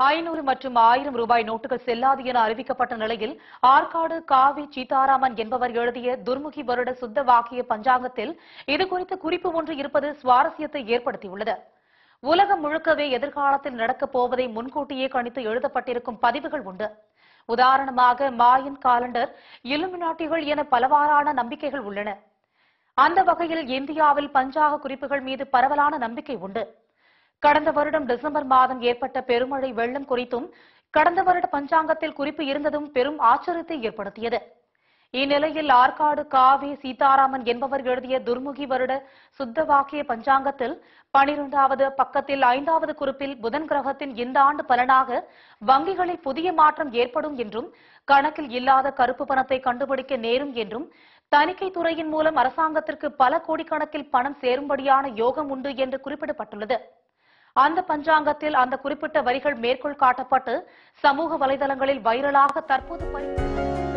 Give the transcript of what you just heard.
ஐநூறு மற்றும் ஆயிரம் ரூபாய் நோட்டுகள் செல்லாது என அறிவிக்கப்பட்ட நிலையில் ஆற்காடு காவி சீதாராமன் என்பவர் எழுதிய துர்முகி வருட சுத்த வாக்கிய பஞ்சாங்கத்தில் இதுகுறித்து குறிப்பு ஒன்று இருப்பது சுவாரஸ்யத்தை ஏற்படுத்தியுள்ளது உலகம் முழுக்கவே எதிர்காலத்தில் நடக்கப் போவதை முன்கூட்டியே கணித்து எழுதப்பட்டிருக்கும் பதிவுகள் உண்டு உதாரணமாக மாயன் காலண்டர் இலுமினாட்டிகள் என பலவாறான நம்பிக்கைகள் உள்ளன அந்த வகையில் இந்தியாவில் பஞ்சாக குறிப்புகள் மீது பரவலான நம்பிக்கை உண்டு கடந்த வருடம் டிசம்பர் மாதம் ஏற்பட்ட பெருமழை வெள்ளம் குறித்தும் கடந்த வருட பஞ்சாங்கத்தில் குறிப்பு இருந்ததும் பெரும் ஆச்சரியத்தை ஏற்படுத்தியது இந்நிலையில் ஆற்காடு காவி சீதாராமன் என்பவர் எழுதிய துர்முகி வருட சுத்த வாக்கிய பஞ்சாங்கத்தில் பனிரெண்டாவது பக்கத்தில் ஐந்தாவது குறிப்பில் புதன் கிரகத்தின் இந்த ஆண்டு பலனாக வங்கிகளில் புதிய மாற்றம் ஏற்படும் என்றும் கணக்கில் இல்லாத கருப்பு பணத்தை கண்டுபிடிக்க நேரும் என்றும் தணிக்கை துறையின் மூலம் அரசாங்கத்திற்கு பல கோடிக்கணக்கில் பணம் சேரும்படியான யோகம் உண்டு என்று குறிப்பிடப்பட்டுள்ளது அந்த பஞ்சாங்கத்தில் அந்த குறிப்பிட்ட வரிகள் மேற்கோள் காட்டப்பட்டு சமூக வலைதளங்களில் வைரலாக தற்போது பரி-